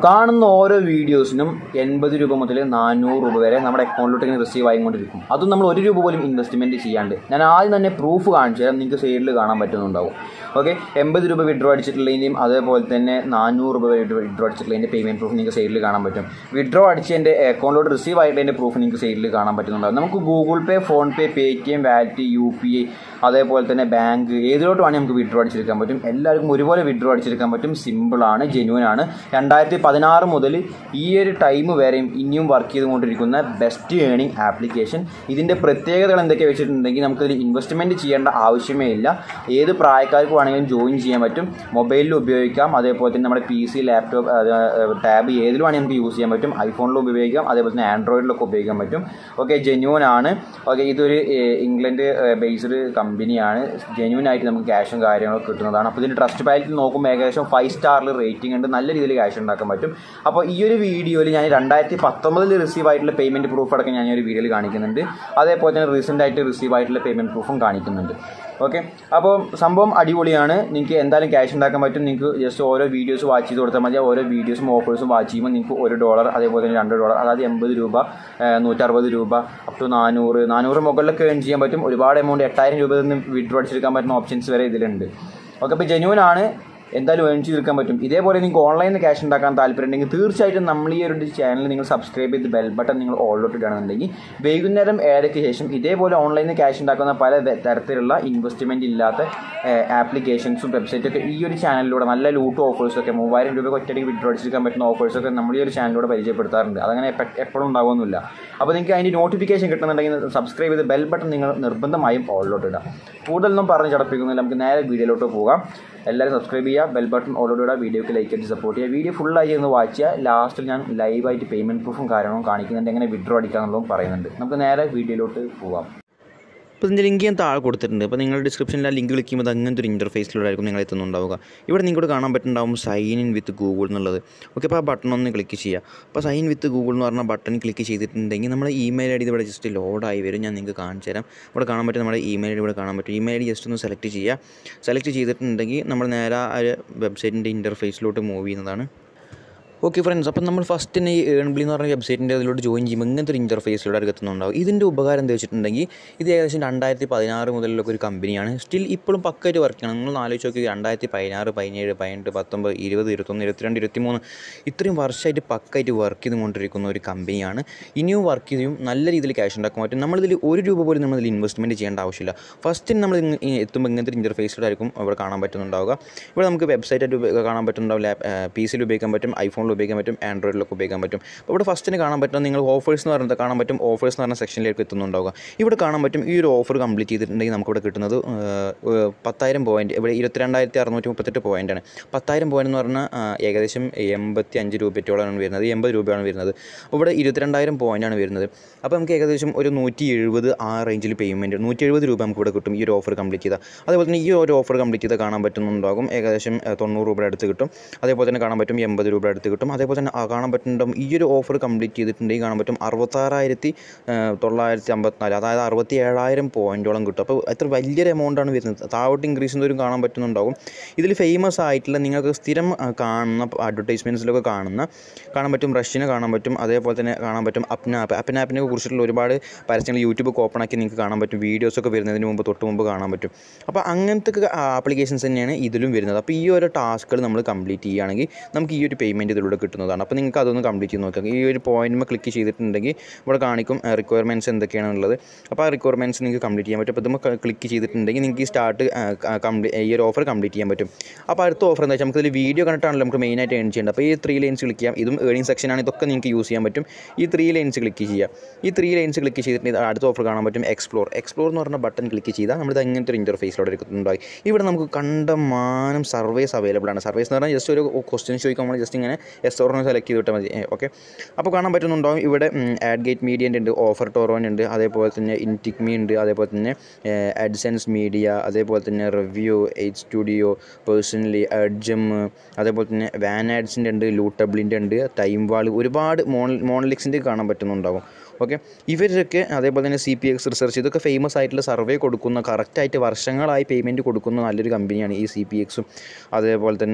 കാണുന്ന ഓരോ വീഡിയോസിനും എൺപത് രൂപ മുതൽ നാനൂറ് രൂപ വരെ നമ്മുടെ അക്കൗണ്ടിലോട്ട് ഇങ്ങനെ റിസീവ് ആയിക്കൊണ്ടിരിക്കും അതും നമ്മൾ ഒരു രൂപ പോലും ഇൻവെസ്റ്റ്മെൻറ്റ് ചെയ്യാണ്ട് ഞാൻ ആദ്യം തന്നെ പ്രൂഫ് കാണിച്ചു തരാം നിങ്ങൾക്ക് സൈഡിൽ കാണാൻ പറ്റുന്നുണ്ടാവും ഓക്കെ എൺപത് രൂപ വിഡ്രോ അടിച്ചിട്ടുള്ളതിൻ്റെയും അതേപോലെ തന്നെ നാനൂറ് രൂപ വിഡ്രോ അടിച്ചിട്ടുള്ളതിൻ്റെ പേയ്മെൻറ്റ് പ്രൂഫ് നിങ്ങൾക്ക് സൈഡിൽ കാണാൻ പറ്റും വിഡ്രോ അടിച്ചതിൻ്റെ അക്കൗണ്ടിലോട്ട് റിസീവ് ആയിട്ടതിൻ്റെ പ്രൂഫ് നിങ്ങൾക്ക് സൈഡിൽ കാണാൻ പറ്റുന്നുണ്ടാവും നമുക്ക് Google Pay PhonePe Paytm wallet U P I അതേപോലെ തന്നെ ബാങ്ക് ഏതിലോട്ട് വേണമെങ്കിൽ നമുക്ക് വിഡ്രോ അടിച്ചെടുക്കാൻ പറ്റും എല്ലാവർക്കും ഒരുപോലെ വിഡ്രോ അടിച്ചെടുക്കാൻ പറ്റും സിമ്പിളാണ് ജെന്യൂൻ ആണ് രണ്ടായിരത്തി പതിനാറ് മുതൽ ഈ ഒരു ടൈം വരെയും ഇനിയും വർക്ക് ചെയ്തുകൊണ്ടിരിക്കുന്ന ബെസ്റ്റ് ഏണിംഗ് ആപ്ലിക്കേഷൻ ഇതിൻ്റെ പ്രത്യേകതകൾ എന്തൊക്കെ വെച്ചിട്ടുണ്ടെങ്കിൽ നമുക്കിതിൽ ഇൻവെസ്റ്റ്മെൻറ്റ് ചെയ്യേണ്ട ആവശ്യമേ ഇല്ല ഏത് പ്രായക്കാർക്ക് വേണമെങ്കിലും ജോയിൻ ചെയ്യാൻ പറ്റും മൊബൈലിൽ ഉപയോഗിക്കാം അതേപോലെ തന്നെ നമ്മുടെ പി സി ലാപ്ടോപ്പ് ടാബ് ഏതിൽ വേണമെങ്കിൽ നമുക്ക് യൂസ് ചെയ്യാൻ പറ്റും ഐഫോണിലും ഉപയോഗിക്കാം അതേപോലെ തന്നെ ആൻഡ്രോയിഡിലൊക്കെ ഉപയോഗിക്കാൻ പറ്റും ഓക്കെ ജെന്യൂൻ ആണ് ഓക്കെ ഇതൊരു ഏഹ്, ഇംഗ്ലണ്ട് ബേസ്ഡ് കമ്പനിയാണ് ജെന്യൂൻ ആയിട്ട് നമുക്ക് ക്യാഷും കാര്യങ്ങളൊക്കെ കിട്ടുന്നതാണ് അപ്പോൾ ഇതിൻ്റെ ട്രസ്റ്റ് പാലിറ്റിൽ നോക്കുമ്പോൾ ഏകദേശം ഫൈവ് സ്റ്റാറിൽ റേറ്റിംഗ് ഉണ്ട് നല്ല രീതിയിൽ ക്യാഷ് ഉണ്ടാക്കാൻ പറ്റും അപ്പോൾ ഈ ഒരു വീഡിയോയിൽ ഞാൻ രണ്ടായിരത്തി പത്തൊമ്പതിൽ റിസീവ് ആയിട്ടുള്ള പേയ്മെൻറ്റ് പ്രൂഫ് അടക്കം ഞാൻ ഈ ഒരു വീഡിയോയിൽ കാണിക്കുന്നുണ്ട് അതേപോലെ തന്നെ റീസെൻ്റ് ആയിട്ട് റിസീവ് ആയിട്ടുള്ള പേയ്മെൻറ്റ് പ്രൂഫും കാണിക്കുന്നുണ്ട് ഓക്കെ അപ്പോൾ സംഭവം അടിപൊളിയാണ് നിങ്ങൾക്ക് എന്തായാലും ക്യാഷ് ഉണ്ടാക്കാൻ പറ്റും നിങ്ങൾക്ക് ജസ്റ്റ് ഓരോ വീഡിയോസ് വാച്ച് ചെയ്ത് കൊടുത്താൽ മതി ഓരോ വീഡിയോസും ഓഫേഴ്സും വാച്ച് ചെയ്യുമ്പോൾ നിങ്ങൾക്ക് ഒരു ഡോളർ അതേപോലെ തന്നെ രണ്ട് ഡോളർ അതായത് എൺപത് രൂപ ഏഹ്, നൂറ്ററുപത് രൂപ അപ് ടു നാനൂറ് നാനൂറ് മുകളിലൊക്കെ ഏൺ ചെയ്യാൻ പറ്റും ഒരുപാട് എമൗണ്ട് എട്ടായിരം രൂപയിൽ നിന്ന് വിഡ്രോ അടിച്ചെടുക്കാൻ പറ്റുന്ന ഓപ്ഷൻസ് വരെ ഇതിലുണ്ട് ഓക്കെ അപ്പോൾ ജെന്യൂൻ ആണ് എന്തായാലും ഏൺ ചെയ്തെടുക്കാൻ പറ്റും ഇതേപോലെ നിങ്ങൾക്ക് ഓൺലൈനിൽ ക്യാഷ് ഉണ്ടാക്കാൻ താല്പര്യം ഉണ്ടെങ്കിൽ തീർച്ചയായിട്ടും നമ്മൾ ഈ ഒരു ചാനൽ നിങ്ങൾ സബ്സ്ക്രൈബ് ചെയ്ത് ബെൽ ബട്ടൺ നിങ്ങൾ ഓൾറെഡി ഇടുകയാണെന്നുണ്ടെങ്കിൽ വൈകുന്നേരം ഏഴരയ്ക്ക് ശേഷം ഇതേപോലെ ഓൺലൈനിൽ ക്യാഷ് ഉണ്ടാക്കുന്ന പല വെ- തരത്തിലുള്ള ഇൻവെസ്റ്റ്മെൻറ്റ് ഇല്ലാത്ത ആപ്ലിക്കേഷൻസും വെബ്സൈറ്റൊക്കെ ഈ ഒരു ചാനലിലൂടെ നല്ല ലൂട്ട് ഓഫേഴ്സൊക്കെ മൂവായിരം രൂപ ഒറ്റയ്ക്ക് വിഡ്രോ അടിച്ചെടുക്കാൻ പറ്റുന്ന ഓഫേഴ്സൊക്കെ നമ്മൾ ഈ ഒരു ചാനലിലൂടെ പരിചയപ്പെടുത്താറുണ്ട് അതങ്ങനെ എപ്പ- എപ്പോഴും ഉണ്ടാവുമൊന്നുമില്ല അപ്പോൾ നിങ്ങൾക്ക് അതിൻ്റെ നോട്ടിഫിക്കേഷൻ കിട്ടുന്നുണ്ടെങ്കിൽ സബ്സ്ക്രൈബ് ചെയ്ത് ബെൽ ബട്ടൺ നിങ്ങൾ നിർബന്ധമായും ഓളിലോട്ട് ഇടാം കൂടുതലൊന്നും പറഞ്ഞ് ചടപ്പിക്കുന്നില്ല നമുക്ക് നേരെ വീഡിയോയിലോട്ട് പോകാം എല്ലാവരും സബ്സ്ക്രൈബ് ചെയ്യുക ബെൽ ബട്ടൺ ഓൾറെഡി ഇടുക വീഡിയോക്ക് ലൈക്ക് അടിച്ച് സപ്പോർട്ട് ചെയ്യുക വീഡിയോ ഫുള്ളായി ഒന്ന് വാച്ച് ചെയ്യുക ലാസ്റ്റിൽ ഞാൻ ലൈവായിട്ട് പേയ്മെൻറ്റ് പ്രൂഫും കാര്യങ്ങളും കാണിക്കുന്നുണ്ട് എങ്ങനെ വിഡ്രോ അടിക്കാന്നുള്ളതും പറയുന്നുണ്ട് നമുക്ക് നേരെ വീഡിയോയിലോട്ട് പോവാം അപ്പോൾ ഇതിൻ്റെ ലിങ്ക് ഞാൻ താഴെ കൊടുത്തിട്ടുണ്ട് അപ്പോൾ നിങ്ങൾ ഡിസ്ക്രിപ്ഷനിൽ ആ ലിങ്ക് ക്ലിക്ക് ചെയ്യുമ്പോൾ അത് അങ്ങനത്തെ ഒരു ഇൻ്റർഫേസിലൂടെയായിരിക്കും നിങ്ങൾ എത്തുന്നുണ്ടാവുക ഇവിടെ നിങ്ങൾക്ക് കാണാൻ പറ്റുന്നുണ്ടാവും സൈൻ ഇൻ വിത്ത് ഗൂഗിൾ എന്നുള്ളത് ഓക്കെ അപ്പോൾ ആ ബട്ടൺ ഒന്ന് ക്ലിക്ക് ചെയ്യുക അപ്പോൾ സൈൻ വിത്ത് ഗൂഗിൾ എന്ന് പറഞ്ഞ ബട്ടൺ ക്ലിക്ക് ചെയ്തിട്ടുണ്ടെങ്കിൽ നമ്മുടെ ഇമെയിൽ ഐ ഡി ഇവിടെ ജസ്റ്റ് ലോഡായി വരും ഞാൻ നിങ്ങൾക്ക് കാണിച്ചു തരാം ഇവിടെ കാണാൻ പറ്റും നമ്മുടെ ഇമെയിൽ ഐ ഡി ഇവിടെ കാണാൻ പറ്റും ഇമെയിൽ ഐ ഡി ജസ്റ്റ് ഒന്ന് സെലക്ട് ചെയ്യുക സെലക്ട് ചെയ്തിട്ടുണ്ടെങ്കിൽ നമ്മൾ നേരെ ആ ഒരു വെബ്സൈറ്റിൻ്റെ ഇൻ്റർഫേസിലോട്ട് മൂവ് ചെയ്യുന്നതാണ് ഓക്കെ ഫ്രണ്ട്സ് അപ്പം നമ്മൾ ഫസ്റ്റ് തന്നെ ഈ ഏൺബിളി എന്ന് പറഞ്ഞ വെബ്സൈറ്റിൻ്റെ അതിലോട്ട് ജോയിൻ ചെയ്യുമ്പോൾ ഇങ്ങനത്തെ ഒരു ഇൻ്റർഫേസിലൂടെ എത്തുന്നുണ്ടാവും ഇതിൻ്റെ ഉപകാരം എന്താ വെച്ചിട്ടുണ്ടെങ്കിൽ ഇത് ഏകദേശം രണ്ടായിരത്തി പതിനാറ് മുതലുള്ള ഒരു കമ്പനിയാണ് സ്റ്റിൽ ഇപ്പോഴും പക്കായിട്ട് വർക്ക് ചെയ്യണം നിങ്ങൾ ആലോചിച്ച് നോക്കി രണ്ടായിരത്തി പതിനാറ് പതിനേഴ് പതിനെട്ട് പത്തൊമ്പത് ഇരുപത് ഇരുപത്തൊന്ന് ഇരുപത്തിരണ്ട് ഇരുപത്തിമൂന്ന് ഇത്രയും വർഷമായിട്ട് പക്കായിട്ട് വർക്ക് ചെയ്തുകൊണ്ടിരിക്കുന്ന ഒരു കമ്പനിയാണ് ഇനിയും വർക്ക് ചെയ്യും നല്ല രീതിയിൽ ക്യാഷ് ഉണ്ടാക്കാൻ പറ്റും നമ്മളിതിൽ ഒരു രൂപ പോലും നമ്മളിതിൽ ഇൻവെസ്റ്റ്മെൻറ്റ് ചെയ്യേണ്ട ആവശ്യമില്ല ഫസ്റ്റ് നമ്മൾ ഇങ്ങ- ഈ എത്തുമ്പോൾ ഇങ്ങനത്തെ ഒരു ഇൻ്റർഫേസിലായിരിക്കും ഇവിടെ കാണാൻ പറ്റുന്നുണ്ടാവുക ഇവിടെ നമുക്ക് വെബ്സൈറ്റായിട്ട് ഉപ- കാണാൻ പറ്റുന്നുണ്ടാവും ലാപ്പ് പി സിയിൽ ഉപയോഗിക്കാൻ പറ്റും ഐഫോണിൽ ഉപയോഗിക്കാൻ പറ്റും ആൻഡ്രോയിഡിലൊക്കെ ഉപയോഗിക്കാൻ പറ്റും അപ്പോൾ ഇവിടെ ഫസ്റ്റിന് കാണാൻ പറ്റും നിങ്ങൾ ഓഫേഴ്സ് എന്ന് പറയുന്നത് കാണാൻ പറ്റും ഓഫേഴ്സ് എന്ന് പറഞ്ഞ സെക്ഷനിലേക്ക് എത്തുന്നുണ്ടാവുക ഇവിടെ കാണാൻ പറ്റും ഈ ഒരു ഓഫർ കംപ്ലീറ്റ് ചെയ്തിട്ടുണ്ടെങ്കിൽ നമുക്കിവിടെ കിട്ടുന്നത് ഏഹ്, ഏഹ്, പത്തായിരം പോയിൻറ്റ് ഇവിടെ ഇരുപത്തിരണ്ടായിരത്തി അറുന്നൂറ്റി മുപ്പത്തെട്ട് പോയിൻ്റാണ് പത്തായിരം പോയിൻ്റ് എന്ന് പറഞ്ഞാൽ ആ, ഏകദേശം എൺപത്തി അഞ്ച് രൂപയോളമാണ് വരുന്നത് എൺപത് രൂപയാണ് വരുന്നത് അപ്പോൾ ഇവിടെ ഇരുപത്തിരണ്ടായിരം പോയിൻ്റാണ് വരുന്നത് അപ്പോൾ നമുക്ക് ഏകദേശം ഒരു നൂറ്റി എഴുപത് ആ റേഞ്ചിൽ പേയ്മെൻറ്റ് നൂറ്റി എഴുപത് രൂപ നമുക്ക് ഇവിടെ കിട്ടും ഈ ഒരു ഓഫർ കംപ്ലീറ്റ് ചെയ്താൽ അതേപോലെ തന്നെ ഈ ഒരു ഓഫർ കംപ്ലീറ്റ് ചെയ്താൽ കാണാൻ പറ്റുന്നുണ്ടാകും ഏകദേശം ഏഹ്, തൊണ്ണൂറ് രൂപയുടെ അടുത്ത് കിട്ടും അതേപോലെ തന്നെ കാണാൻ പറ്റും എൺപത് രൂപയുടെ അടുത്ത് കിട്ടും അതേപോലെ തന്നെ ആ കാണാൻ പറ്റുന്നുണ്ടാവും ഈ ഒരു ഓഫർ കംപ്ലീറ്റ് ചെയ്തിട്ടുണ്ടെങ്കിൽ കാണാൻ പറ്റും അറുപത്താറായിരത്തി ഏഹ്, തൊള്ളായിരത്തി അമ്പത്തിനാല് അതായത് അറുപത്തി ഏഴായിരം പോയിൻറ്റോളം കിട്ടും അപ്പോൾ എത്ര വലിയൊരു എമൗണ്ടാണ് വരുന്നത് താഴോട്ട് ഇൻക്രീസ് ചെയ്യുന്നവരും കാണാൻ പറ്റുന്നുണ്ടാവും ഇതിൽ ഫേമസ് ആയിട്ടുള്ള നിങ്ങൾക്ക് സ്ഥിരം ആ, കാണുന്ന അഡ്വർടൈസ്മെൻറ്റ്സിലൊക്കെ കാണുന്ന കാണാൻ പറ്റും റഷ്യനെ കാണാൻ പറ്റും അതേപോലെ തന്നെ കാണാൻ പറ്റും അപ്നാപ്പ് അപ്നാപ്പിനെ കുറിച്ചിട്ടുള്ള ഒരുപാട് പരസ്യങ്ങൾ യൂട്യൂബ് ഓപ്പൺ ആക്കി നിങ്ങൾക്ക് കാണാൻ പറ്റും വീഡിയോസൊക്കെ വരുന്നതിന് മുമ്പ് തൊട്ട് മുമ്പ് കാണാൻ പറ്റും അപ്പോൾ അങ്ങനത്തെ ആപ്ലിക്കേഷൻസ് തന്നെയാണ് ഇതിലും വരുന്നത് അപ്പോൾ ഈ ഒരു ടാസ്കുകൾ നമ്മൾ കംപ്ലീറ്റ് ചെയ്യുകയാണെങ്കിൽ നമുക്ക് ഈ ഒരു പേയ്മെൻറ്റ് ഇതിലൂടെ കിട്ടുന്നതാണ് അപ്പോൾ നിങ്ങൾക്ക് അതൊന്ന് കംപ്ലീറ്റ് ചെയ്ത് നോക്കാം ഈ ഒരു പോയിന്റുമ്പോൾ ക്ലിക്ക് ചെയ്തിട്ടുണ്ടെങ്കിൽ ഇവിടെ കാണിക്കും റിക്വയർമെൻറ്റ്സ് എന്തൊക്കെയാണുള്ളത് അപ്പോൾ ആ റിക്വയർമെൻറ്റ്സ് നിങ്ങൾക്ക് കംപ്ലീറ്റ് ചെയ്യാൻ പറ്റും അപ്പോൾ ഇതുമ്പോൾ ക്ലിക്ക് ചെയ്തിട്ടുണ്ടെങ്കിൽ നിങ്ങൾക്ക് ഈ സ്റ്റാർട്ട് കംപ്ലീറ്റ് ഈ ഒരു ഓഫർ കംപ്ലീറ്റ് ചെയ്യാൻ പറ്റും അപ്പോൾ അടുത്ത ഓഫർ എന്താ വെച്ചാൽ നമുക്ക് ഇതിൽ വീഡിയോ കണ്ടിട്ടാണല്ലോ നമുക്ക് മെയിനായിട്ട് ഏൺ ചെയ്യേണ്ടത് അപ്പോൾ ഈ ത്രീ ലൈൻസ് ക്ലിക്ക് ചെയ്യാം ഇതും ഏണിംഗ് സെക്ഷനാണ് ഇതൊക്കെ നിങ്ങൾക്ക് യൂസ് ചെയ്യാൻ പറ്റും ഈ ത്രീ ലൈൻസ് ക്ലിക്ക് ചെയ്യുക ഈ ത്രീ ലൈൻസ് ക്ലിക്ക് ചെയ്തിട്ടുണ്ടെങ്കിൽ അടുത്ത ഓഫർ കാണാൻ പറ്റും എക്സ്പ്ലോർ എക്സ്പ്ലോർ എന്ന് പറഞ്ഞ ബട്ടൺ ക്ലിക്ക് ചെയ്താൽ നമ്മുടെ അങ്ങനത്തെ ഒരു ഇൻ്റർഫേസിലോടെ എടുക്കുന്നുണ്ടായി ഇവിടെ നമുക്ക് കണ്ടമാനം സർവേസ് അവൈലബിൾ ആണ് സർവേസ് എന്ന് പറഞ്ഞാൽ ജസ്റ്റ് ഒരു ക്വസ്റ്റ്യൻ ചോദിക്കാൻ നമ്മൾ ജസ്റ്റ് ഇങ്ങനെ എസ് ഓർന്ന് സെലക്ട് ചെയ്ത് വിട്ടാൽ മതി ഓക്കെ അപ്പോൾ കാണാൻ പറ്റുന്നുണ്ടാവും ഇവിടെ ആഡ് ഗേറ്റ് മീഡിയൻ്റെ ഉണ്ട് ഓഫർ ടോറോൻ ഉണ്ട് അതേപോലെ തന്നെ ഇൻറ്റിക്മി ഉണ്ട് അതേപോലെ തന്നെ അഡ്സെൻസ് മീഡിയ അതേപോലെ തന്നെ റിവ്യൂ എയ്റ്റ് സ്റ്റുഡിയോ പേഴ്സണലി അഡ്ജം അതേപോലെ തന്നെ വാൻ ആഡ്സിൻ്റെ ഉണ്ട് ലൂട്ടബിളിൻ്റെ ഉണ്ട് ടൈം വാൾ ഒരുപാട് മോൺ മോണലിക്സിൻ്റെ കാണാൻ പറ്റുന്നുണ്ടാവും ഓക്കെ ഇവരൊക്കെ അതേപോലെ തന്നെ സി പി എക്സ് റിസർച്ച് ഇതൊക്കെ ഫേമസ് ആയിട്ടുള്ള സർവേ കൊടുക്കുന്ന കറക്റ്റായിട്ട് വർഷങ്ങളായി പേയ്മെൻറ്റ് കൊടുക്കുന്ന നല്ലൊരു കമ്പനിയാണ് ഈ സി പി എക്സും അതേപോലെ തന്നെ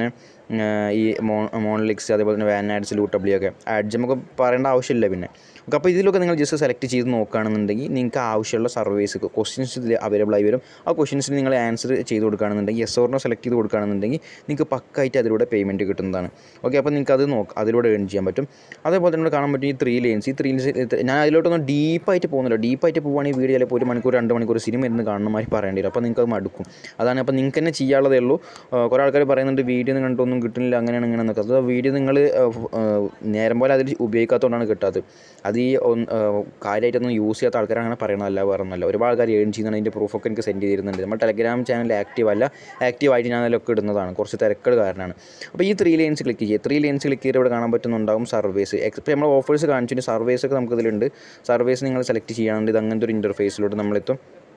ഈ മോ മോണലിക്സ് അതേപോലെ തന്നെ വാൻ ആഡ്സ് ലൂട്ടബ്ലി ഒക്കെ ആഡ്സ് നമുക്ക് പറയേണ്ട ആവശ്യമില്ല പിന്നെ ഓക്കെ അപ്പോൾ ഇതിലൊക്കെ നിങ്ങൾ ജസ്റ്റ് സെലക്ട് ചെയ്ത് നോക്കുകയാണെന്നുണ്ടെങ്കിൽ നിങ്ങൾക്ക് ആവശ്യമുള്ള സർവീസ് ക്വസ്റ്റ്യൻസ് ഇതിൽ അവൈലബിൾ ആയി വരും ആ ക്വസ്റ്റ്യൻസിന് നിങ്ങൾ ആൻസർ ചെയ്ത് കൊടുക്കുകയാണെന്നുണ്ടെങ്കിൽ എസ് ഓറിനോ സെലക്ട് ചെയ്ത് കൊടുക്കുകയാണെന്നുണ്ടെങ്കിൽ നിങ്ങൾക്ക് പക്കായിട്ട് അതിലൂടെ പേയ്മെൻറ്റ് കിട്ടുന്നതാണ് ഓക്കെ അപ്പോൾ നിങ്ങൾക്ക് അത് നോക്കാം അതിലൂടെ ഏൺ ചെയ്യാൻ പറ്റും അതേപോലെ തന്നെ കാണാൻ പറ്റും ഈ ത്രീ ലെയിൻസ് ഈ ത്രീ ലെയിൻസ് ഞാൻ അതിലോട്ടൊന്നും ഡീപ്പായിട്ട് പോകുന്നില്ല ഡീപ്പായിട്ട് പോകുവാണെങ്കിൽ വീഡിയോ ചിലപ്പോൾ ഒരു മണിക്കൂർ രണ്ട് മണിക്കൂർ സിനിമ ഇരുന്ന് കാണുന്നമാതിരി പറയേണ്ടി വരും അപ്പോൾ നിങ്ങൾക്ക് അത് മടുക്കും അതാണ് അപ്പോൾ നിങ്ങൾക്ക് തന്നെ ചെയ്യാനുള്ളതേ ഉള്ളൂ ആ, കുറേ ആൾക്കാർ പറയുന്നുണ്ട് വീഡിയോ ഒന്നും കണ്ടിട്ടൊന്നും കിട്ടുന്നില്ല അങ്ങനെയാണ് ഇങ്ങനെ എന്നൊക്കെ അത് വീഡിയോ നിങ്ങൾ നേരം പോലെ അതിൽ ഉപയോഗിക്കാത്തതുകൊണ്ടാണ് കിട്ടാത്തത് അത് ഈ ഒന്ന്, ആ, കാര്യമായിട്ടൊന്നും യൂസ് ചെയ്യാത്ത ആൾക്കാർ അങ്ങനെ പറയണമല്ല വേറെ ഒന്നല്ല ഒരുപാട് ആൾക്കാർ ഏൺ ചെയ്യുന്നതാണ് അതിൻ്റെ പ്രൂഫൊക്കെ എനിക്ക് സെൻഡ് ചെയ്തിരുന്നുണ്ട് നമ്മൾ ടെലഗ്രാം ചാനൽ ആക്റ്റീവ് അല്ല ആക്റ്റീവ് ആയിട്ട് ഞാൻ അതിലൊക്കെ ഇടുന്നതാണ് കുറച്ച് തിരക്കുകൾ കാരണമാണ് അപ്പോൾ ഈ ത്രീ ലൈൻസ് ക്ലിക്ക് ചെയ്യുക ത്രീ ലൈൻസ് ക്ലിക്ക് ചെയ്ത് ഇവിടെ കാണാൻ പറ്റുന്നുണ്ടാവും സർവീസ് ഇപ്പോൾ നമ്മൾ ഓഫേഴ്സ് കാണിച്ചിട്ട് സർവീസ് ഒക്കെ നമുക്ക് ഇതിലുണ്ട് സർവീസ് നിങ്ങൾ സെലക്ട് ചെയ്യാനുണ്ട് ഇത് അങ്ങനത്തെ ഒരു ഇൻ്റർഫേസിലോട്ട് നമ്മളെത്തും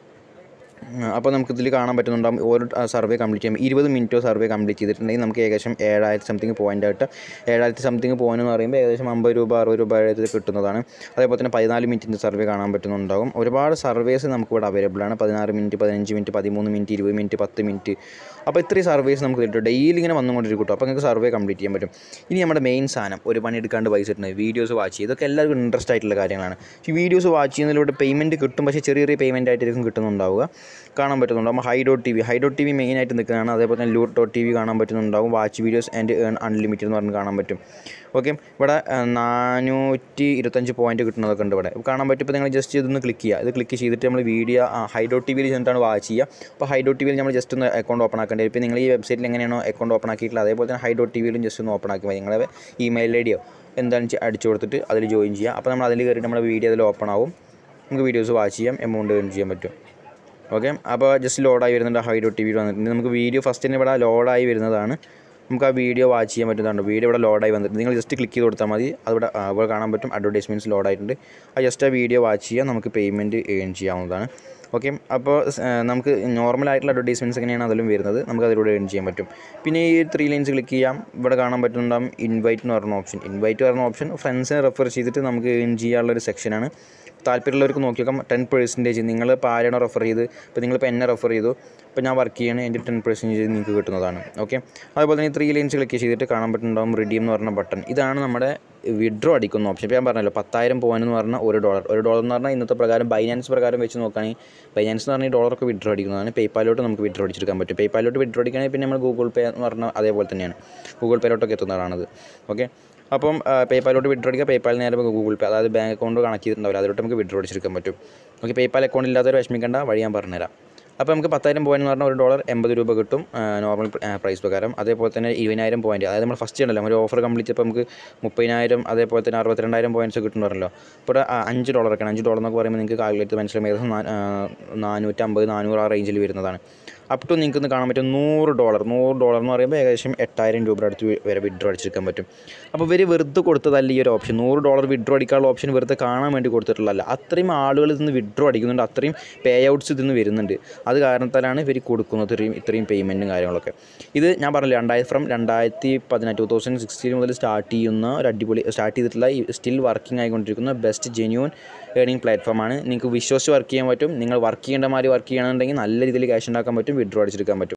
അപ്പോൾ നമുക്ക് ഇതിൽ കാണാൻ പറ്റുന്നുണ്ടാകും ഓരോ സർവേ കംപ്ലീറ്റ് ചെയ്യുമ്പോൾ ഇരുപത് മിനിറ്റോ സർവേ കംപ്ലീറ്റ് ചെയ്തിട്ടുണ്ടെങ്കിൽ നമുക്ക് ഏകദേശം ഏഴായിരത്തി സംതിങ് പോയിൻ്റ് ആയിട്ട് ഏഴായിരത്തി സംതിങ് പോയിന്റ് എന്ന് പറയുമ്പോൾ ഏകദേശം അമ്പത് രൂപ അറുപത് രൂപ ആയിട്ട് കിട്ടുന്നതാണ് അതേപോലെ തന്നെ പതിനാല് മിനിറ്റിൻ്റെ സർവേ കാണാൻ പറ്റുന്നുണ്ടാകും ഒരുപാട് സർവേസ് നമുക്ക് ഇവിടെ അവൈലബിൾ ആണ് പതിനാറ് മിനിറ്റ് പതിനഞ്ച് മിനിറ്റ് പതിമൂന്ന് മിനിറ്റ് ഇരുപത് മിനിറ്റ് പത്ത് മിനിറ്റ് അപ്പോൾ ഇത്രയും സർവീസ് നമുക്ക് കിട്ടും ഡെയിലി ഇങ്ങനെ വന്നുകൊണ്ടിരിക്കും കേട്ടോ അപ്പോൾ നിങ്ങൾക്ക് സർവേ കംപ്ലീറ്റ് ചെയ്യാൻ പറ്റും ഇനി നമ്മുടെ മെയിൻ സാധനം ഒരു പണി എടുക്കാണ്ട് പൈസ കിട്ടുന്നത് വീഡിയോസ് വാച്ച് ചെയ്യുക ഇതൊക്കെ എല്ലാവർക്കും ഇൻട്രസ്റ്റ് ആയിട്ടുള്ള കാര്യങ്ങളാണ് ഈ വീഡിയോസ് വാച്ച് ചെയ്യുന്നതിലൂടെ പേയ്മെൻറ്റ് കിട്ടും പക്ഷേ ചെറിയ ചെറിയ പേയ്മെൻറ്റ് ആയിട്ടായിരിക്കും കിട്ടുന്നുണ്ടാവുക കാണാൻ പറ്റുന്നുണ്ടാവും high dot T V high dot T V മെയിനായിട്ട് നിൽക്കുന്നതാണ് അതേപോലെ തന്നെ ലൂട്ട് ഡോട്ട് ടി വി കാണാൻ പറ്റുന്നുണ്ടാവും watch videos and earn unlimited എന്ന് പറഞ്ഞ് കാണാൻ പറ്റും ഓക്കെ ഇവിടെ ആ, നാനൂറ്റി ഇരുപത്തഞ്ച് പോയിന്റ് കിട്ടുന്നതൊക്കെ ഉണ്ട് ഇവിടെ കാണാൻ പറ്റും ഇപ്പോൾ നിങ്ങൾ ജസ്റ്റ് ഇതൊന്ന് ക്ലിക്ക് ചെയ്യുക ഇത് ക്ലിക്ക് ചെയ്തിട്ട് നമ്മൾ വീഡിയോ ഹൈ ഡോട്ട് ടി വിയിൽ ചെന്നിട്ടാണ് വാച്ച് ചെയ്യുക അപ്പോൾ ഹൈ ഡോട്ട് ടി വിയിൽ നമ്മൾ ജസ്റ്റ് ഒന്ന് അക്കൗണ്ട് ഓപ്പൺ ആക്കേണ്ടി വരും ഇപ്പോൾ നിങ്ങൾ ഈ വെബ്സൈറ്റിൽ എങ്ങനെയാണോ അക്കൗണ്ട് ഓപ്പൺ ആക്കിയിട്ടുള്ളത് അതേപോലെ തന്നെ ഹൈ ഡോട്ട് ടി വിയിലും ജസ്റ്റ് ഒന്ന് ഓപ്പൺ ആക്കി മതി നിങ്ങളെ ഇമെയിൽ ഐ ഡിയോ എന്താണെന്ന് വെച്ചാൽ അടിച്ചു കൊടുത്തിട്ട് അതിൽ ജോയിൻ ചെയ്യുക അപ്പോൾ നമ്മൾ അതിൽ കയറിയിട്ട് നമ്മുടെ വീഡിയോ അതിൽ ഓപ്പൺ ആവും നമുക്ക് വീഡിയോസ് വാച്ച് ചെയ്യാം എമൗണ്ട് ഏൺ ചെയ്യാൻ പറ്റും ഓക്കെ അപ്പോൾ ജസ്റ്റ് ലോഡായി വരുന്നുണ്ട് ഹൈ ഡോട്ട് ടി വി വന്നിട്ടുണ്ട് നമുക്ക് വീഡിയോ ഫസ്റ്റ് തന്നെ ഇവിടെ ലോഡായി വരുന്നതാണ് നമുക്ക് ആ വീഡിയോ വാച്ച് ചെയ്യാൻ പറ്റുന്നതാണ് വീഡിയോ ഇവിടെ ലോഡായി വന്നിട്ട് നിങ്ങൾ ജസ്റ്റ് ക്ലിക്ക് ചെയ്ത് കൊടുത്താൽ മതി അതിവിടെ ആ, ഇവിടെ കാണാൻ പറ്റും അഡ്വർടൈസ്മെൻറ്റ്സ് ലോഡായിട്ടുണ്ട് ആ ജസ്റ്റ് ആ വീഡിയോ വാച്ച് ചെയ്യുക നമുക്ക് പേയ്മെൻറ്റ് ഏൺ ചെയ്യാവുന്നതാണ് ഓക്കെ അപ്പോൾ സ്- ആ, നമുക്ക് നോർമൽ ആയിട്ടുള്ള അഡ്വർടൈസ്മെൻറ്റ്സ് എങ്ങനെയാണ് അതിലും വരുന്നത് നമുക്ക് അതിലൂടെ ഏൺ ചെയ്യാൻ പറ്റും പിന്നെ ഈ ത്രീ ലൈൻസ് ക്ലിക്ക് ചെയ്യാം ഇവിടെ കാണാൻ പറ്റുന്നുണ്ടാകും ഇൻവൈറ്റ് എന്ന് പറഞ്ഞ ഓപ്ഷൻ ഇൻവൈറ്റ് പറഞ്ഞ ഓപ്ഷൻ ഫ്രണ്ട്സിനെ റെഫർ ചെയ്തിട്ട് നമുക്ക് ഏൺ ചെയ്യാനുള്ള ഒരു സെക്ഷനാണ് താല്പര്യമുള്ളവർക്ക് നോക്കി നോക്കാം ടെൻ പെർസെൻറ്റേജ് നിങ്ങൾ ഇപ്പോൾ ആരാണോ റെഫർ ചെയ്ത് ഇപ്പോൾ നിങ്ങളിപ്പോൾ എന്നെ റെഫർ ചെയ്തു ഇപ്പോൾ ഞാൻ വർക്ക് ചെയ്യണേ എൻ്റെ ടെൻ പെർസെൻറ്റേജ് നിങ്ങൾക്ക് കിട്ടുന്നതാണ് ഓക്കെ അതുപോലെ തന്നെ ത്രീ ലൈൻസ് ക്ലിക്ക് ചെയ്തിട്ട് കാണാൻ പറ്റുന്നുണ്ടാവും റിഡീം എന്ന് പറഞ്ഞ ബട്ടൺ ഇതാണ് നമ്മുടെ വിഡ്രോ അടിക്കുന്ന ഓപ്ഷൻ ഇപ്പോൾ ഞാൻ പറഞ്ഞല്ലോ പത്തായിരം പോയിന്റ് എന്ന് പറഞ്ഞാൽ ഒരു ഡോളർ ഒരു ഡോളർ എന്ന് പറഞ്ഞാൽ ഇന്നത്തെ പ്രകാരം ബൈനാൻസ് പ്രകാരം വെച്ച് നോക്കുകയാണെങ്കിൽ ബൈനാൻസ് എന്ന് പറഞ്ഞാൽ ഈ ഡോളറൊക്കെ വിഡ്രോ അടിക്കുന്നതാണ് പേപ്പാലോട്ട് നമുക്ക് വിഡ്രോ അടിച്ചെടുക്കാൻ പറ്റും പേപ്പാലോട്ട് വിഡ്രോ അടിക്കുകയാണെങ്കിൽ പിന്നെ നമ്മൾ ഗൂഗിൾ പേ എന്ന് പറഞ്ഞാൽ അതേപോലെ തന്നെയാണ് ഗൂഗിൾ പേയിലോട്ടൊക്കെ എത്തുന്നതാണത് ഓക്കെ അപ്പം പേപ്പാലോട്ട് വിഡ്രോ അടിക്കുക പേപ്പാൽ നേരെ ഗൂഗിൾ പേ അതായത് ബാങ്ക് അക്കൗണ്ട് കണക്ട് ചെയ്തിട്ടുണ്ടാവില്ല അതിലോട്ട് നമുക്ക് വിഡ്രോ അടിച്ചെടുക്കാൻ പറ്റും ഓക്കെ പേപ്പാൽ അക്കൗണ്ട് ഇല്ലാത്തവർ വിഷമിക്കേണ്ട വഴി ഞാൻ പറഞ്ഞുതരാം അപ്പോൾ നമുക്ക് പത്തായിരം പോയിന്റ് എന്ന് പറഞ്ഞാൽ ഒരു ഡോളർ എൺപത് രൂപ കിട്ടും നോർമൽ പ്രൈസ് പ്രകാരം അതേപോലെ തന്നെ ഇരുപതിനായിരം പോയിന്റ് അതായത് നമ്മൾ ഫസ്റ്റ് ഉണ്ടല്ലോ ഒരു ഓഫർ കംപ്ലീറ്റ് ചെയ്തപ്പോൾ നമുക്ക് മുപ്പതിനായിരം അതേപോലെ തന്നെ അറുപത്തിരണ്ടായിരം പോയിന്റ്സ് കിട്ടുന്നു പറഞ്ഞല്ലോ ഇപ്പോൾ ഒരു, ആ, അഞ്ച് ഡോളറൊക്കെയാണ് അഞ്ച് ഡോളർ എന്നൊക്കെ പറയുമ്പോൾ നിങ്ങൾക്ക് കാൽക്കുലേറ്റ് മനസ്സിലാവും ഏകദേശം നാ- ആ, നാനൂറ്റമ്പത് നാനൂറ് ആ റേഞ്ചിൽ വരുന്നതാണ് അപ് ടു നിങ്ങൾക്ക് ഇന്ന് കാണാൻ പറ്റും നൂറ് ഡോളർ നൂറ് ഡോളർ എന്ന് പറയുമ്പോൾ ഏകദേശം എട്ടായിരം രൂപയുടെ അടുത്ത് വരെ വിഡ്രോ അടിച്ചെടുക്കാൻ പറ്റും അപ്പോൾ ഇവർ വെറുതെ കൊടുത്തതല്ല ഈ ഒരു ഓപ്ഷൻ നൂറ് ഡോളർ വിഡ്രോ അടിക്കാനുള്ള ഓപ്ഷൻ വെറുതെ കാണാൻ വേണ്ടി കൊടുത്തിട്ടുള്ളതല്ല അത്രയും ആളുകൾ ഇതിന്ന് വിഡ്രോ അടിക്കുന്നുണ്ട് അത്രയും പേ ഔട്ട്സ് ഇതിന്ന് വരുന്നുണ്ട് അത് കാരണത്താലാണ് ഇവർ കൊടുക്കുന്നത് ഇത്രയും ഇത്രയും പേയ്മെൻറ്റും കാര്യങ്ങളൊക്കെ ഇത് ഞാൻ പറഞ്ഞില്ല രണ്ടായിരം ഫ്രം രണ്ടായിരത്തി പതിനെട്ട് ടു തൗസൻഡ് സിക്സ്റ്റീൻ മുതൽ സ്റ്റാർട്ട് ചെയ്യുന്ന ഒരു അടിപൊളി സ്റ്റാർട്ട് ചെയ്തിട്ടുള്ള സ്റ്റിൽ വർക്കിംഗ് ആയിക്കൊണ്ടിരിക്കുന്ന ബെസ്റ്റ് ജെന്യൂൻ ഏണിംഗ് പ്ലാറ്റ്ഫോമാണ് നിങ്ങൾക്ക് വിശ്വസിച്ച് വർക്ക് ചെയ്യാൻ പറ്റും നിങ്ങൾ വർക്ക് ചെയ്യേണ്ട മാതിരി വർക്ക് ചെയ്യണമെന്നുണ്ടെങ്കിൽ നല്ല രീതിയിൽ ക്യാഷ് ഉണ്ടാക്കാൻ പറ്റും വിഡ്രോ അടിച്ചെടുക്കാൻ പറ്റും